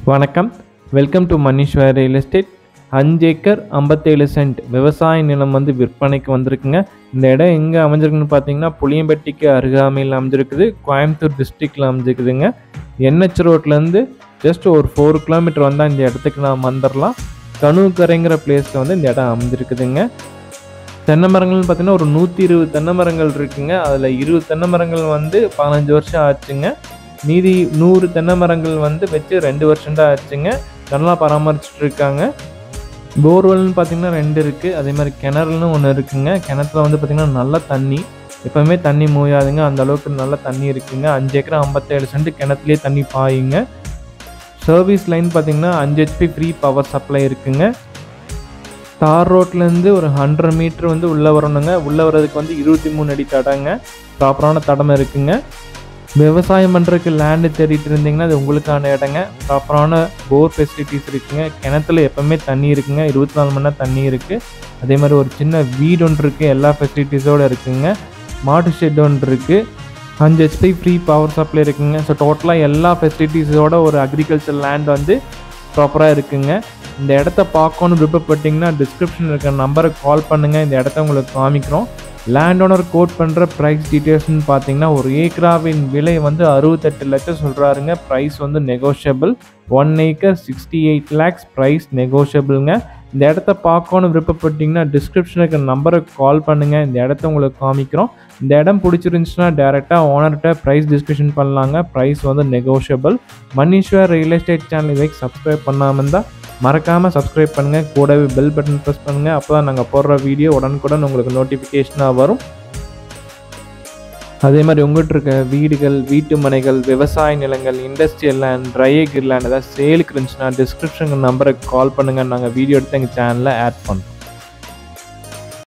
வணக்கம் welcome to Maneeswar real estate அஞ்சு acre ஐம்பத்தேழு சென்ட் விவசாய நிலம் வந்து விற்பனைக்கு வந்திருக்குங்க இந்த இடம் எங்கே அமைஞ்சிருக்குன்னு பார்த்தீங்கன்னா புளியம்பட்டிக்கு அருகாமையில் அமைஞ்சிருக்குது கோயம்புத்தூர் டிஸ்ட்ரிக்டில் அமைஞ்சிருக்குதுங்க என்ஹெச் ரோட்லேருந்து ஜஸ்ட் ஒரு ஃபோர் கிலோமீட்டர் வந்தால் இந்த இடத்துக்கு நாம் வந்துடலாம் கணுக்கரைங்கிற பிளேஸில் வந்து இந்த இடம் அமைஞ்சிருக்குதுங்க தென்னை மரங்கள்னு பார்த்தீங்கன்னா ஒரு நூற்றி இருபது தென்னை மரங்கள் இருக்குங்க அதில் இருபது தென்னை மரங்கள் வந்து பதினஞ்சு வருஷம் ஆச்சுங்க மீதி நூறு தென்னை மரங்கள் வந்து வச்சு ரெண்டு வருஷம் தான் ஆச்சுங்க நல்லா பராமரிச்சுட்டு இருக்காங்க போர்வெல்னு பார்த்தீங்கன்னா ரெண்டு இருக்குது அதே மாதிரி கிணறுன்னு ஒன்று இருக்குங்க கிணத்துல வந்து பார்த்திங்கன்னா நல்ல தண்ணி எப்போவுமே தண்ணி மூயாதுங்க அந்த அளவுக்கு நல்ல தண்ணி இருக்குங்க அஞ்சு ஏக்கர் ஐம்பத்தேழு சென்ட் கிணத்துலேயே தண்ணி பாயுங்க சர்வீஸ் லைன் பார்த்தீங்கன்னா அஞ்சு ஹெச்பி ஃப்ரீ பவர் சப்ளை இருக்குங்க தார் ரோட்லேருந்து ஒரு ஹண்ட்ரட் மீட்ரு வந்து உள்ளே வரணுங்க உள்ளே வர்றதுக்கு வந்து இருபத்தி மூணு அடி தடங்க ப்ராப்பரான தடம் இருக்குங்க விவசாயம் பண்ணுறதுக்கு லேண்டு தேடிட்டு இருந்தீங்கன்னா அது உங்களுக்கான இடங்க ப்ராப்பரான போர் ஃபெசிலிட்டிஸ் இருக்குங்க கிணத்துல எப்போவுமே தண்ணி இருக்குங்க இருபத்தி நாலு மணி நேரம் தண்ணி இருக்குது அதே மாதிரி ஒரு சின்ன வீடு ஒன்று இருக்குது எல்லா ஃபெசிலிட்டிஸோடு இருக்குங்க மாட்டு ஷெட் ஒன்று இருக்குது அஞ்சு ஹெச்பி ஃப்ரீ பவர் சப்ளை இருக்குங்க ஸோ டோட்டலாக எல்லா ஃபெசிலிட்டிஸோட ஒரு அக்ரிகல்ச்சர் லேண்ட் வந்து ப்ராப்பராக இருக்குங்க இந்த இடத்த பார்க்கணும்னு விருப்பப்பட்டீங்கன்னா டிஸ்கிரிப்ஷனில் இருக்கிற நம்பருக்கு கால் பண்ணுங்கள் இந்த இடத்த உங்களுக்கு காமிக்கிறோம் லேண்ட் ஓனர் கோட் பண்ணுற ப்ரைஸ் டீட்டெயில்ஸ்னு பார்த்தீங்கன்னா ஒரு ஏக்கராவின் விலை வந்து அறுபத்தெட்டு லட்சம் சொல்கிறாருங்க ப்ரைஸ் வந்து negotiable one acre sixty eight lakhs price நெகோஷியபிளுங்க இந்த இடத்த பார்க்கணும்னு விருப்பப்பட்டீங்கன்னா டிஸ்கிரிப்ஷனில் இருக்கிற நம்பருக்கு கால் பண்ணுங்கள் இந்த இடத்த உங்களுக்கு காமிக்கிறோம் இந்த இடம் பிடிச்சிருந்துச்சுன்னா டேரெக்டாக ஓனர்கிட்ட ப்ரைஸ் டிஸ்கஷன் பண்ணலாங்க ப்ரைஸ் வந்து negotiable Maneeswar real estate channel இதுக்கு சப்ஸ்கிரைப் பண்ணாமல் இருந்தால் மறக்காமல் சப்ஸ்கிரைப் பண்ணுங்கள் கூடவே பெல் பட்டன் ப்ரெஸ் பண்ணுங்கள் அப்போ தான் நாங்கள் போடுற வீடியோ உடனுக்குடன் உங்களுக்கு நோட்டிஃபிகேஷனாக வரும் அதே மாதிரி உங்கள்கிட்ட இருக்க வீடுகள் வீட்டு மனைகள் விவசாய நிலங்கள் இண்டஸ்ட்ரியல் லேண்ட் ட்ரை லேண்ட் ஏதாவது சேலுக்கு இருந்துச்சுன்னா டிஸ்கிரிப்ஷன் நம்பருக்கு கால் பண்ணுங்கள் நாங்கள் வீடியோ எடுத்து எங்கள் சேனலில் ஆட் பண்ணுறோம்